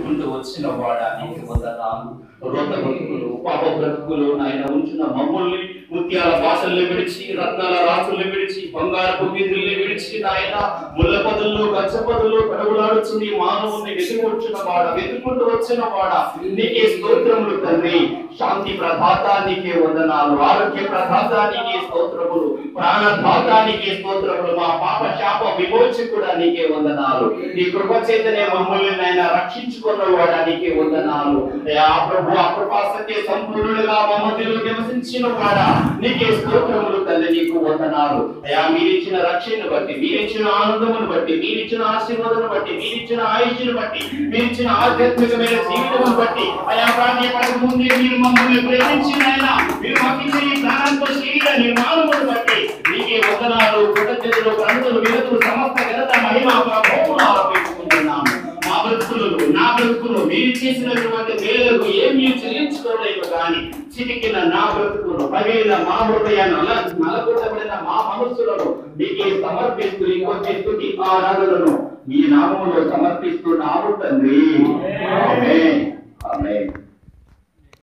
వెతుక్కుంటూ వచ్చిన వాడా నీకు వందనాలు రోత బ్రతుకులు పాప బ్రతుకులు నాయన ఉంచిన మమ్మల్ని ముత్యాల భాషల్ని విడిచి రత్నాల రాసుల్ని విడిచి బంగారపు వీధుల్ని విడిచి నాయన ముళ్ళ పదులు గచ్చ పదులు కడుగులాడుచు నీ మానవుని వెతుకుంటున్న వాడ వెతుకుంటూ వచ్చిన వాడ నీకే స్తోత్రములు తండ్రి శాంతి ప్రదాత నీకే వందనాలు ఆరోగ్య ప్రదాత నీకే స్తోత్రములు ప్రాణదాత నీకే స్తోత్రములు మా పాప శాప విమోచకుడా నీకే వందనాలు నీ కృప చేతనే మమ్మల్ని నాయన రక్షించుకున్న వాడా నీకే వందనాలు అయ్యా ప్రభు ఆ కృపా సత్య సంపూర్ణులుగా మా మధ్యలో నివసించిన వాడా నీకే స్తోత్రములు తల్లి నీకు వందనాలు అయ్యా మీరిచ్చిన రక్షణను బట్టి మీరిచ్చిన ఆనందమును బట్టి మీరిచ్చిన ఆశీర్వాదం బట్టి మీరిచ్చిన ఆయుష్ను బట్టి మీరిచ్చిన ఆధ్యాత్మికమైన జీవితమును బట్టి అయా ప్రాణ్యపడక ముందే మీరు మమ్మల్ని ప్రేమించిన ఆయన మీరు మాకు ఇచ్చిన ఈ ప్రాణంతో శరీర నిర్మాణమును బట్టి నీకే వందనాలు కృతజ్ఞతలు ప్రణతులు వినతులు సమస్త ఘనత మహిమ ప్రభావం ఆరోపించుకుంటున్నాము మా బ్రతుకులు నా బ్రతుకులు మీరు చేసినటువంటి మేలకు ఏమీ చెల్లించుకోలేము కానీ చిటికిన నా బ్రతుకులు పగిలిన మా హృదయాన్ని అలా నలగొట్టబడిన మా మనస్సులను మీకే సమర్పిస్తూ ఇంకొంచెం స్తుతి ఆరాధనలను మీ నామములో సమర్పిస్తున్నాము తండ్రి ఆమేన్ ఆమేన్